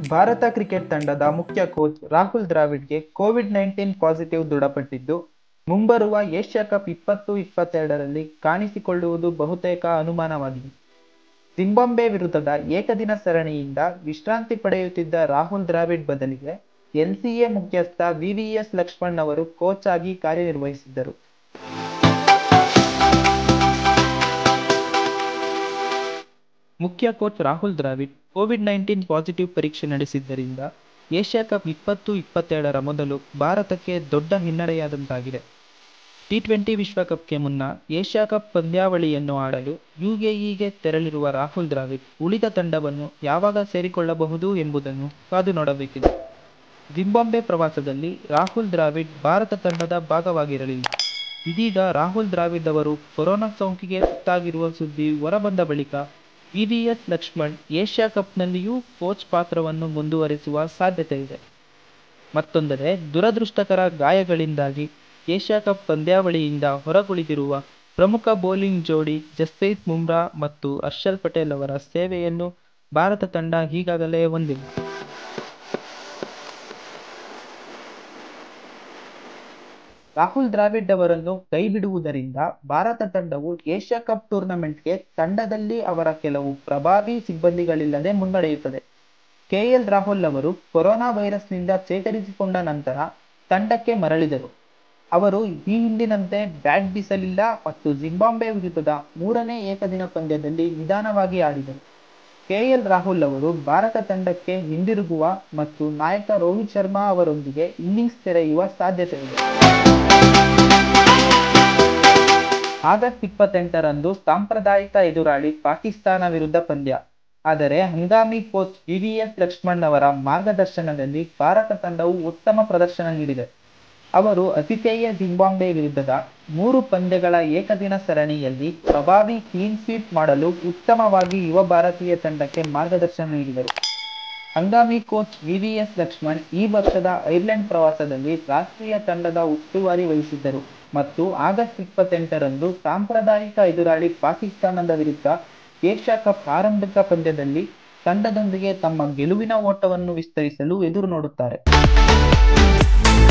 Bharat cricket ತಂಡದ ಮುಖ್ಯ coach Rahul ದ್ರಾವಿಡ್ಗೆ ಕೋವಿಡ್ ನೈನ್ಟೀನ್ ಪಾಸಿಟಿವ್ ದೃಢಪಟ್ಟಿದ್ದು ಮುಂಬರುವ ಏಷ್ಯಾ ಕಪ್ ಇಪ್ಪತ್ತು ಇಪ್ಪತ್ತೆರಡರಲ್ಲಿ ಕಾಣಿಸಿಕೊಳ್ಳುವುದು ಬಹುತೇಕ ಅನುಮಾನವಾಗಿದೆ ಜಿಂಬಾಬ್ವೆ ವಿರುದ್ಧದ ಏಕದಿನ ಸರಣಿಯಿಂದ ವಿಶ್ರಾಂತಿ ಪಡೆಯುತ್ತಿದ್ದ ರಾಹುಲ್ ದ್ರಾವಿಡ್ ಬದಲಿಗೆ ಎನ್ಸಿಎ ಮುಖ್ಯಸ್ಥ ವಿವಿಎಸ್ ಲಕ್ಷ್ಮಣ್ ಅವರು ಕೋಚ್ ಆಗಿ ಕಾರ್ಯನಿರ್ವಹಿಸಿದ್ದರು ಮುಖ್ಯ coach Rahul Dravid COVID nineteen positive ಪರೀಕ್ಷೆ ನಡೆಸಿದ್ದರಿಂದ ಏಷ್ಯಾ ಕಪ್ ಇಪ್ಪತ್ತು ಇಪ್ಪತ್ತೆರಡರ ಮೊದಲು ಭಾರತಕ್ಕೆ ದೊಡ್ಡ ಹಿನ್ನಡೆಯಾದಂತಾಗಿದೆ ಟಿ ಟ್ವೆಂಟಿ ವಿಶ್ವಕಪ್ಗೆ ಮುನ್ನ ಏಷ್ಯಾ ಕಪ್ ಪಂದ್ಯಾವಳಿಯನ್ನು ಆಡಲು ಯುಎಇಗೆ ತೆರಳಿರುವ ರಾಹುಲ್ ದ್ರಾವಿಡ್ ಉಳಿದ ತಂಡವನ್ನು ಯಾವಾಗ ಸೇರಿಕೊಳ್ಳಬಹುದು ಎಂಬುದನ್ನು ಕಾದು ನೋಡಬೇಕಿದೆ ಜಿಂಬಾಬ್ವೆ ಪ್ರವಾಸದಲ್ಲಿ ರಾಹುಲ್ ದ್ರಾವಿಡ್ ಭಾರತ ತಂಡದ ಭಾಗವಾಗಿರಲಿಲ್ಲ ಇದೀಗ ರಾಹುಲ್ ದ್ರಾವಿಡ್ ಅವರು ಕೊರೋನಾ ಸೋಂಕಿಗೆ ತುತ್ತಾಗಿರುವ ಸುದ್ದಿ ಹೊರಬಂದ ಬಳಿಕ ವಿವಿಎಸ್ ಲಕ್ಷ್ಮಣ್ ಏಷ್ಯಾ ಕಪ್ನಲ್ಲಿಯೂ ಕೋಚ್ ಪಾತ್ರವನ್ನು ಮುಂದುವರಿಸುವ ಸಾಧ್ಯತೆ ಇದೆ ಮತ್ತೊಂದೆಡೆ ದುರದೃಷ್ಟಕರ ಗಾಯಗಳಿಂದಾಗಿ ಏಷ್ಯಾ ಕಪ್ ಪಂದ್ಯಾವಳಿಯಿಂದ ಹೊರಗುಳಿದಿರುವ ಪ್ರಮುಖ ಬೌಲಿಂಗ್ ಜೋಡಿ ಜಸ್ಪ್ರೀತ್ ಬುಮ್ರಾ ಮತ್ತು ಹರ್ಷಲ್ ಪಟೇಲ್ ಅವರ ಸೇವೆಯನ್ನು ಭಾರತ ತಂಡ ಈಗಾಗಲೇ ಹೊಂದಿದೆ ರಾಹುಲ್ ದ್ರಾವಿಡ್ ಅವರನ್ನು ಕೈಬಿಡುವುದರಿಂದ ಭಾರತ ತಂಡವು ಏಷ್ಯಾ ಕಪ್ ಟೂರ್ನಮೆಂಟ್ಗೆ ತಂಡದಲ್ಲಿ ಅವರ ಕೆಲವು ಪ್ರಭಾವಿ ಸಿಬ್ಬಂದಿಗಳಿಲ್ಲದೆ ಮುನ್ನಡೆಯುತ್ತದೆ ಕೆಎಲ್ ರಾಹುಲ್ ಅವರು ಕೊರೋನಾ ವೈರಸ್ನಿಂದ ಚೇತರಿಸಿಕೊಂಡ ನಂತರ ತಂಡಕ್ಕೆ ಮರಳಿದರು ಅವರು ಈ ಹಿಂದಿನಂತೆ ಬ್ಯಾಟ್ ಬೀಸಲಿಲ್ಲ ಮತ್ತು ಜಿಂಬಾಬ್ವೆ ವಿರುದ್ಧದ ಮೂರನೇ ಏಕದಿನ ಪಂದ್ಯದಲ್ಲಿ ನಿಧಾನವಾಗಿ ಆಡಿದರು ಕೆಎಲ್ ರಾಹುಲ್ ಅವರು ಭಾರತ ತಂಡಕ್ಕೆ ಹಿಂದಿರುಗುವ ಮತ್ತು ನಾಯಕ ರೋಹಿತ್ ಶರ್ಮಾ ಅವರೊಂದಿಗೆ ಇನ್ನಿಂಗ್ಸ್ ತೆರೆಯುವ ಸಾಧ್ಯತೆ ಇದೆ ಆಗಸ್ಟ್ ಇಪ್ಪತ್ತೆಂಟರಂದು ಸಾಂಪ್ರದಾಯಿಕ ಎದುರಾಳಿ ಪಾಕಿಸ್ತಾನ ವಿರುದ್ಧ ಪಂದ್ಯ ಆದರೆ ಹಂಗಾಮಿ ಕೋಚ್ ವಿವಿಎಸ್ ಲಕ್ಷ್ಮಣ್ ಅವರ ಮಾರ್ಗದರ್ಶನದಲ್ಲಿ ಭಾರತ ತಂಡವು ಉತ್ತಮ ಪ್ರದರ್ಶನ ನೀಡಿದೆ ಅವರು ಅತಿಥೇಯ ಜಿಂಬಾಬ್ವೆ ವಿರುದ್ಧದ ಮೂರು ಪಂದ್ಯಗಳ ಏಕದಿನ ಸರಣಿಯಲ್ಲಿ ಪ್ರಭಾವಿ ಕ್ಲೀನ್ ಸ್ವೀಪ್ ಮಾಡಲು ಉತ್ತಮವಾಗಿ ಯುವ ಭಾರತೀಯ ತಂಡಕ್ಕೆ ಮಾರ್ಗದರ್ಶನ ನೀಡಿದರು ಹಂಗಾಮಿ ಕೋಚ್ ವಿವಿಎಸ್ ಲಕ್ಷ್ಮಣ್ ಈ ವರ್ಷದ ಐರ್ಲೆಂಡ್ ಪ್ರವಾಸದಲ್ಲಿ ರಾಷ್ಟ್ರೀಯ ತಂಡದ ಉಸ್ತುವಾರಿ ವಹಿಸಿದ್ದರು ಮತ್ತು ಆಗಸ್ಟ್ ಇಪ್ಪತ್ತೆಂಟರಂದು ಸಾಂಪ್ರದಾಯಿಕ ಎದುರಾಳಿ ಪಾಕಿಸ್ತಾನದ ವಿರುದ್ಧ ಏಷ್ಯಾ ಕಪ್ ಆರಂಭಿಕ ಪಂದ್ಯದಲ್ಲಿ ತಂಡದೊಂದಿಗೆ ತಮ್ಮ ಗೆಲುವಿನ ಓಟವನ್ನು ವಿಸ್ತರಿಸಲು ಎದುರು ನೋಡುತ್ತಾರೆ